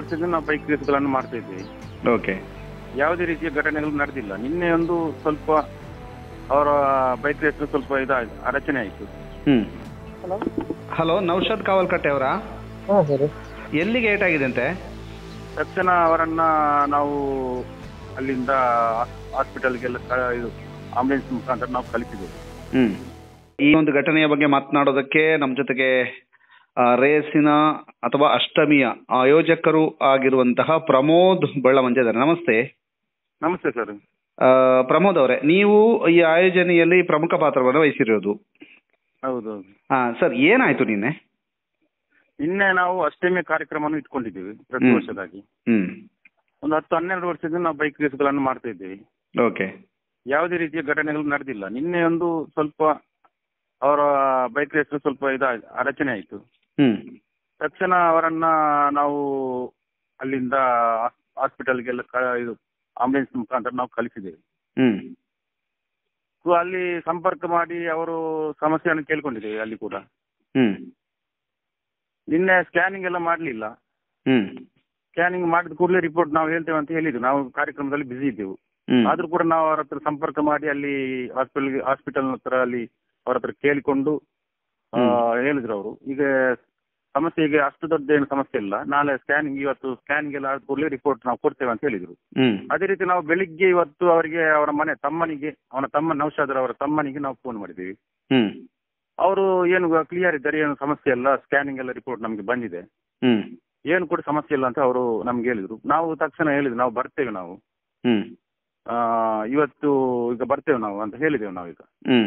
ವರ್ಷದಿಂದ ನಾವು ಬೈಕ್ ರೇಸ್ಗಳನ್ನು ಮಾಡ್ತಾ ಇದ್ದೀವಿ ಓಕೆ ಯಾವುದೇ ರೀತಿಯ ಘಟನೆಗಳು ನಡೆದಿಲ್ಲ ನಿನ್ನೆ ಒಂದು ಸ್ವಲ್ಪ ಅವರ ಬೈಕ್ ರೇಸ್ ಸ್ವಲ್ಪ ಇದಾಯ್ತು ಅಡಚಣೆ ಆಯಿತು ಹ್ಮ್ ಹಲೋ ಹಲೋ ನೌಷಾದ್ ಕಾವಲ್ಕಟ್ಟೆ ಅವರಾ ಹಾಂ ಸರ್ ಎಲ್ಲಿಗೆ ಏಟಾಗಿದೆ ಅಂತೆ ತಕ್ಷಣ ಅವರನ್ನ ನಾವು ಅಲ್ಲಿಂದ ಹಾಸ್ಪಿಟಲ್ಗೆಲ್ಲ ಕ- ಇದು ಆಂಬುಲೆನ್ಸ್ ಮುಖಾಂತರ ನಾವು ಕಳಿಸಿದ್ದೇವೆ ಹ್ಮ್ ಈ ಒಂದು ಘಟನೆಯ ಬಗ್ಗೆ ಮಾತನಾಡೋದಕ್ಕೆ ನಮ್ಮ ಜೊತೆಗೆ ಆ, ರೇಸಿನ ಅಥವಾ ಅಷ್ಟಮಿಯ ಆಯೋಜಕರು ಆಗಿರುವಂತಹ ಪ್ರಮೋದ್ ಬಳ್ಳಮಂಜ ಇದ್ದಾರೆ ನಮಸ್ತೆ ನಮಸ್ತೆ ಸರ್ ಆ, ಪ್ರಮೋದ್ ಅವರೇ ನೀವು ಈ ಆಯೋಜನೆಯಲ್ಲಿ ಪ್ರಮುಖ ಪಾತ್ರವನ್ನು ವಹಿಸಿರೋದು ಹೌದು ಹಾ ಸರ್ ಏನಾಯ್ತು ನಿನ್ನೆ ನಿನ್ನೆ ನಾವು ಅಷ್ಟಮಿ ಕಾರ್ಯಕ್ರಮವನ್ನು ಇಟ್ಕೊಂಡಿದ್ದೀವಿ ಪ್ರತಿ ಹ್ಮ್. ವರ್ಷದಾಗಿ ಹ್ಮ್ ಒಂದು ಹತ್ತು ಹನ್ನೆರಡು ವರ್ಷದಿಂದ ನಾವು ಬೈಕ್ ರೇಸ್ಗಳನ್ನು ಮಾಡ್ತಾ ಇದ್ದೀವಿ ಓಕೆ ಯಾವುದೇ ರೀತಿಯ ಘಟನೆಗಳು ನಡೆದಿಲ್ಲ ನಿನ್ನೆ ಒಂದು ಸ್ವಲ್ಪ ಅವರ ಬೈಕ್ ರೇಸ್ ಸ್ವಲ್ಪ ಇದಾಯ್ತು ಅಡಚಣೆ ಆಯಿತು ಹ್ಮ್ ತಕ್ಷಣ ಅವರನ್ನ ನಾವು ಅಲ್ಲಿಂದ ಹಾಸ್ಪಿಟಲ್ಗೆಲ್ಲ ಕ- ಇದು ಆಂಬುಲೆನ್ಸ್ ಮುಖಾಂತರ ನಾವು ಕಳಿಸಿದ್ದೇವೆ ಹ್ಮ್ ಸೊ ಅಲ್ಲಿ ಸಂಪರ್ಕ ಮಾಡಿ ಅವರು ಸಮಸ್ಯೆಯನ್ನು ಕೇಳ್ಕೊಂಡಿದ್ದೇವೆ ಅಲ್ಲಿ ಕೂಡ ಹ್ಮ್ ನಿನ್ನೆ ಸ್ಕ್ಯಾನಿಂಗ್ ಎಲ್ಲ ಮಾಡಲಿಲ್ಲ ಹ್ಮ್ ಸ್ಕ್ಯಾನಿಂಗ್ ಮಾಡಿದ ಕೂಡಲೇ ರಿಪೋರ್ಟ್ ನಾವು ಹೇಳ್ತೇವೆ ಅಂತ ಹೇಳಿದ್ವಿ ನಾವು ಕಾರ್ಯಕ್ರಮದಲ್ಲಿ ಬಿಸಿ ಇದ್ದೆವು ಹ್ಮ್ ಆದ್ರೂ ಕೂಡ ನಾವು ಅವರ ಹತ್ರ ಸಂಪರ್ಕ ಮಾಡಿ ಅಲ್ಲಿ ಹಾಸ್ಪಿಟಲ್ ಹಾಸ್ಪಿಟಲ್ ಹತ್ರ ಅಲ್ಲಿ ಅವರ ಹತ್ರ ಕೇಳಿಕೊಂಡು ಆ, ಹೇಳಿದ್ರು ಅವರು ಈಗ ಸಮಸ್ಯೆ ಈಗ ಅಷ್ಟು ದೊಡ್ಡ ಏನು ಸಮಸ್ಯೆ ಇಲ್ಲ ನಾಳೆ ಸ್ಕ್ಯಾನಿಂಗ್ ಇವತ್ತು ಸ್ಕ್ಯಾನಿಂಗ್ ಎಲ್ಲ ಆದ ಕೂಡಲೇ ರಿಪೋರ್ಟ್ ನಾವು ಕೊಡ್ತೇವೆ ಅಂತ ಹೇಳಿದ್ರು ಹ್ಮ್ ಅದೇ ರೀತಿ ನಾವು ಬೆಳಿಗ್ಗೆ ಇವತ್ತು ಅವರಿಗೆ ಅವರ ಮನೆ ತಮ್ಮನಿಗೆ ಅವನ ತಮ್ಮ ನೌಶಾದರ್ ಅವರ ತಮ್ಮನಿಗೆ ನಾವು ಫೋನ್ ಮಾಡಿದ್ದೀವಿ ಹ್ಮ್ ಅವರು ಏನು ಕ್ಲಿಯರ್ ಇದ್ದಾರೆ ಏನು ಸಮಸ್ಯೆ ಇಲ್ಲ ಸ್ಕ್ಯಾನಿಂಗ್ ಎಲ್ಲ ರಿಪೋರ್ಟ್ ನಮಗೆ ಬಂದಿದೆ ಹ್ಮ್ ಏನು ಕೂಡ ಸಮಸ್ಯೆ ಇಲ್ಲ ಅಂತ ಅವರು ನಮ್ಗೆ ಹೇಳಿದ್ರು ನಾವು ತಕ್ಷಣ ಹೇಳಿದ್ವಿ ನಾವು ಬರ್ತೇವೆ ನಾವು ಹ್ಮ್ ಆ, ಇವತ್ತು ಈಗ ಬರ್ತೇವೆ ನಾವು ಅಂತ ಹೇಳಿದ್ದೇವೆ ನಾವೀಗ ಹ್ಮ್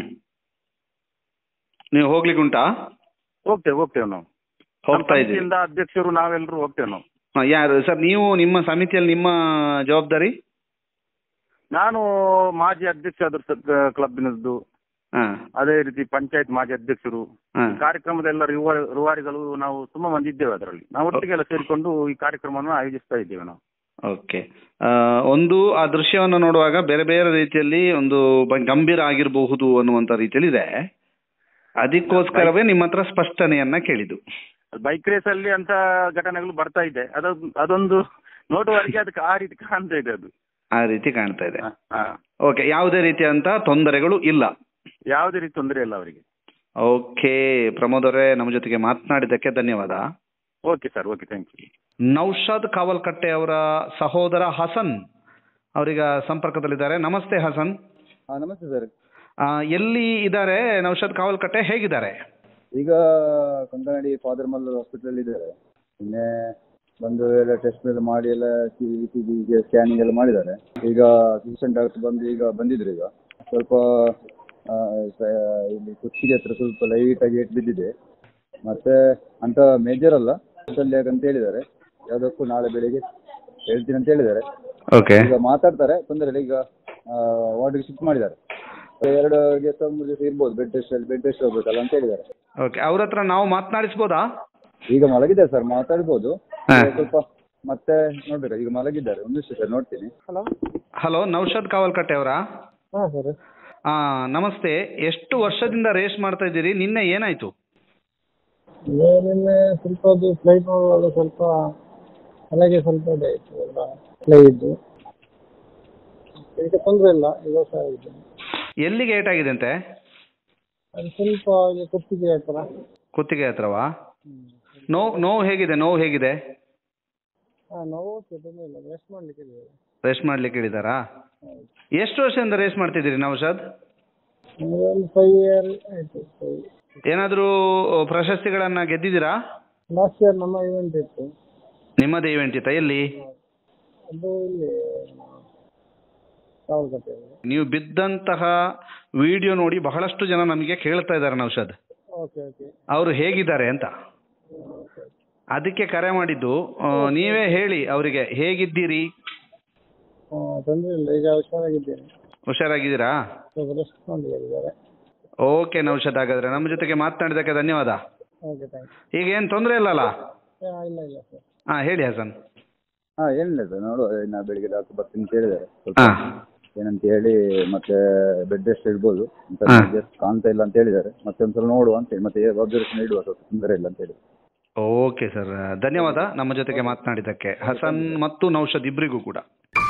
ನೀವು ಹೋಗ್ಲಿಕ್ಕೆ ಉಂಟಾ ಹೋಗ್ತೇವೆ ಹೋಗ್ತೇವೆ ನಾವು ಹೋಗ್ತಾ ಇದ್ದೀವಿ ಸಮಿತಿಯಿಂದ ಅಧ್ಯಕ್ಷರು ನಾವೆಲ್ಲರೂ ಹೋಗ್ತೇವೆ ನಾವು ಹಾ, ಯಾರು ಸರ್ ನೀವು ನಿಮ್ಮ ಸಮಿತಿಯಲ್ಲಿ ನಿಮ್ಮ ಜವಾಬ್ದಾರಿ ನಾನು ಮಾಜಿ ಅಧ್ಯಕ್ಷ ಆದ್ರ ಕ್ಲಬ್ಬಿನದ್ದು ಹಾ ಅದೇ ರೀತಿ ಪಂಚಾಯತ್ ಮಾಜಿ ಅಧ್ಯಕ್ಷರು ಹಾ ಈ ಕಾರ್ಯಕ್ರಮದ ಎಲ್ಲ ರೂವಾ- ರೂವಾರಿಗಳು ನಾವು ತುಂಬಾ ಮಂದಿ ಇದ್ದೇವೆ ಅದರಲ್ಲಿ ನಾವು ಒಟ್ಟಿಗೆಲ್ಲ ಸೇರಿಕೊಂಡು ಈ ಕಾರ್ಯಕ್ರಮವನ್ನು ಆಯೋಜಿಸ್ತಾ ಇದ್ದೇವೆ ನಾವು ಓಕೆ ಆ, ಒಂದು ಆ ದೃಶ್ಯವನ್ನು ನೋಡುವಾಗ ಬೇರೆ ಬೇರೆ ರೀತಿಯಲ್ಲಿ ಒಂದು ಬ- ಗಂಭೀರ ಆಗಿರಬಹುದು ಅನ್ನುವಂತ ರೀತಿಯಲ್ಲಿ ಇದೆ ಅದಕ್ಕೋಸ್ಕರವೇ ನಿಮ್ಮ ಹತ್ರ ಸ್ಪಷ್ಟನೆಯನ್ನ ಕೇಳಿದ್ದು ಬೈಕ್ ರೇಸ್ ಅಲ್ಲಿ ಅಂತ ಘಟನೆಗಳು ಬರ್ತಾ ಇದೆ ಅದೊಂದು ಅದೊಂದು ನೋಡುವವರೆಗೆ ಅದಕ್ಕೆ ಆ ರೀತಿ ಕಾಣ್ತಾ ಇದೆ ಅದು ಆ ರೀತಿ ಕಾಣ್ತಾ ಇದೆ ಹ, ಹ. ಓಕೆ ಯಾವುದೇ ರೀತಿಯಂತ ತೊಂದರೆಗಳು ಇಲ್ಲ ಯಾವುದೇ ರೀತಿ ತೊಂದರೆ ಇಲ್ಲ ಅವರಿಗೆ ಓಕೆ ಪ್ರಮೋದ್ ಅವರೇ ನಮ್ಮ ಜೊತೆಗೆ ಮಾತನಾಡಿದ್ದಕ್ಕೆ ಧನ್ಯವಾದ okay sir okay thank you Noushad Kavalkatte ಅವರ ಸಹೋದರ ಹಸನ್ ಅವರೀಗ ಸಂಪರ್ಕದಲ್ಲಿದ್ದಾರೆ ನಮಸ್ತೆ ಹಸನ್ ಹಾಂ ನಮಸ್ತೆ ಸರ್ ಆ, ಎಲ್ಲಿ ಇದ್ದಾರೆ ನೌಷಾದ್ ಕಾವಲ್ಕಟ್ಟೆ ಹೇಗಿದ್ದಾರೆ ಈಗ ಕೊಂಕನಡಿ ಫಾದರ್ ಮಲ್ಲೂರ್ ಹಾಸ್ಪಿಟಲ್ ಇದ್ದಾರೆ ನಿನ್ನೆ ಬಂದು ಎಲ್ಲ ಟೆಸ್ಟ್ ಎಲ್ಲ ಮಾಡಿ ಎಲ್ಲ ಸಿ ಸಿ ಜಿಗೆ ಸ್ಕ್ಯಾನಿಂಗ್ ಎಲ್ಲ ಮಾಡಿದ್ದಾರೆ ಈಗ ಅಸಿಸ್ಟೆಂಟ್ ಡಾಕ್ಟರ್ ಬಂದು ಈಗ ಬಂದಿದ್ರು ಈಗ ಸ್ವಲ್ಪ ಆ, ಸ- ಇಲ್ಲಿ ಕುತ್ತಿಗೆ ಹತ್ರ ಸ್ವಲ್ಪ ಲೈಟಾಗಿ ಏಟ್ ಬಿದ್ದಿದೆ ಮತ್ತೆ ಅಂತ ಮೇಜರ್ ಅಲ್ಲ ಅಲ್ಲಿ ಅಂತ ಹೇಳಿದ್ದಾರೆ ಯಾವುದಕ್ಕೂ ನಾಳೆ ಬೆಳಿಗ್ಗೆ ಹೇಳ್ತೀನಿ ಅಂತ ಹೇಳಿದ್ದಾರೆ ಓಕೆ ಈಗ ಮಾತಾಡ್ತಾರೆ ತೊಂದರೆ ಇಲ್ಲ ಈಗ ವಾರ್ಡ್ಗೆ ಶಿಫ್ಟ್ ಮಾಡಿದ್ದಾರೆ ಎರಡು ದಿವಸ ಮೂರು ದಿವಸ ಇರ್ಬೋದು ಬೆಡ್ ರೆಸ್ಟ್ ಅಲ್ಲಿ ಬೆಡ್ ರೆಸ್ಟ್ ಹೋಗ್ಬೇಕಲ್ಲ ಅಂತ ಹೇಳಿದ್ದಾರೆ ಓಕೆ ಅವ್ರ ಹತ್ರ ನಾವು ಮಾತನಾಡಿಸ್ಬೋದಾ ಈಗ ಮಲಗಿದ್ದಾರೆ ಸರ್ ಮಾತಾಡ್ಬೋದು ಹಾ. ಸ್ವಲ್ಪ ಮತ್ತೆ ನೋಡ್ಬೇಕು ಈಗ ಮಲಗಿದ್ದಾರೆ ಒಂದು ನಿಮಿಷ ಸರ್ ನೋಡ್ತೀನಿ ಹಲೋ ಹಲೋ ನೌಷಾದ್ ಕಾವಲ್ಕಟ್ಟೆ ಅವರಾ ಹಾಂ ಸರ್ ಆ, ನಮಸ್ತೆ ಎಷ್ಟು ವರ್ಷದಿಂದ ರೇಸ್ ಮಾಡ್ತಾ ಇದ್ದೀರಿ ನಿನ್ನೆ ಏನಾಯ್ತು ನಿನ್ನೆ ಸ್ವಲ್ಪ ಅದು ಫ್ಲೈಟ್ ಮಾಡುವಾಗ ಸ್ವಲ್ಪ ತಲೆಗೆ ಸ್ವಲ್ಪ ಇದಾಯಿತು ಎಲ್ಲ ಫ್ಲೈ ಇದ್ದು ಈಗ ತೊಂದರೆ ಇಲ್ಲ ಈಗ ಹುಷಾರಿದ್ದೀನಿ ಎಲ್ಲಿಗೆ ಏಟಾಗಿದೆ ಅಂತೆ ಅದು ಸ್ವಲ್ಪ ಈಗ ಕುತ್ತಿಗೆ ಹತ್ರ ಕುತ್ತಿಗೆ ಹತ್ರವಾ ನೋವು ನೋವು ಹೇಗಿದೆ ನೋವು ಹೇಗಿದೆ ಹಾಂ ನೋವು ತೊಂದರೆ ಇಲ್ಲ ರೆಸ್ಟ್ ಮಾಡ್ಲಿಕ್ಕೆ ಇದೆ ರೇಸ್ ಮಾಡ್ಲಿಕ್ಕೆ ಹೇಳಿದಾರಾ ಎಷ್ಟು ವರ್ಷದಿಂದ ರೇಸ್ ಮಾಡ್ತಿದ್ದೀರಿ ನೌಷಾದ್ ನಮಗೆ ಒಂದು ಫೈವ್ ಇಯರ್ ಆಯಿತು ಫೈವ್ ಏನಾದರೂ ಪ್ರಶಸ್ತಿಗಳನ್ನ ಗೆದ್ದಿದ್ದೀರಾ ಲಾಸ್ಟ್ ಇಯರ್ ನಮ್ಮ ಇವೆಂಟ್ ಇತ್ತು ನಿಮ್ಮದೇ ಇವೆಂಟ್ ಇತ್ತಾ ಎಲ್ಲಿ ಅದು ಇಲ್ಲಿ ಕಾವಲ್ಕಟ್ಟೆಯಲ್ಲಿ ನೀವು ಬಿದ್ದಂತಹ ವಿಡಿಯೋ ನೋಡಿ ಬಹಳಷ್ಟು ಜನ ನಮಗೆ ಕೇಳ್ತಾ ಇದ್ದಾರೆ ನೌಷಾದ್ ಓಕೆ ಓಕೆ ಅವರು ಹೇಗಿದ್ದಾರೆ ಅಂತ ಅದಕ್ಕೆ ಕರೆ ಮಾಡಿದ್ದು ಆ, ನೀವೇ ಹೇಳಿ ಅವರಿಗೆ ಹೇಗಿದ್ದೀರಿ ಹಾಂ ತೊಂದರೆ ಇಲ್ಲ ಈಗ ಹುಷಾರಾಗಿದ್ದೇನೆ ಹುಷಾರಾಗಿದ್ದೀರಾ ಸ್ವಲ್ಪ ರೆಸ್ಟ್ ಮಾಡಿದ್ದಾರೆ ಓಕೆ ನೌಷಾದ್ ಹಾಗಾದ್ರೆ ನಮ್ಮ ಜೊತೆಗೆ ಮಾತನಾಡಿದ್ದಕ್ಕೆ ಧನ್ಯವಾದ ಓಕೆ ಥ್ಯಾಂಕ್ ಈಗ ಏನು ತೊಂದರೆ ಇಲ್ಲಲ್ಲ ಯು ಇಲ್ಲ ಇಲ್ಲ ಸರ್ ಹಾ ಹೇಳಿ ಹಸನ್ ಹಾಂ ಏನಿಲ್ಲ ಸರ್ ನೋಡುವ ನಾ ಬೆಳಿಗ್ಗೆ ಡಾಕ್ಟರ್ ಬರ್ತೀನಿ ಅಂತ ಹೇಳಿದ್ದಾರೆ ಸ್ವಲ್ಪ ಹಾ ಏನಂತ ಹೇಳಿ ಮತ್ತೆ ಬೆಡ್ ರೆಸ್ಟ್ ಇಡ್ಬೋದು ಅಂತ ಹಾ. just ಕಾಣ್ತಾ ಇಲ್ಲ ಅಂತ ಹೇಳಿದ್ದಾರೆ ಮತ್ತೆ ಒಂದ್ಸಲ ನೋಡುವ ಅಂತ ಹೇಳಿ ಮತ್ತೆ ಅಬ್ಸರ್ವೇಷನ್ ಇಡುವ ಸ್ವಲ್ಪ ತೊಂದರೆ ಇಲ್ಲ ಅಂತ ಹೇಳಿ ಓಕೆ ಸರ್ ಧನ್ಯವಾದ ನಮ್ಮ ಜೊತೆಗೆ ಮಾತನಾಡಿದ್ದಕ್ಕೆ ಹಸನ್ ಮತ್ತು ನೌಷದ್ ಇಬ್ಬರಿಗೂ ಕೂಡ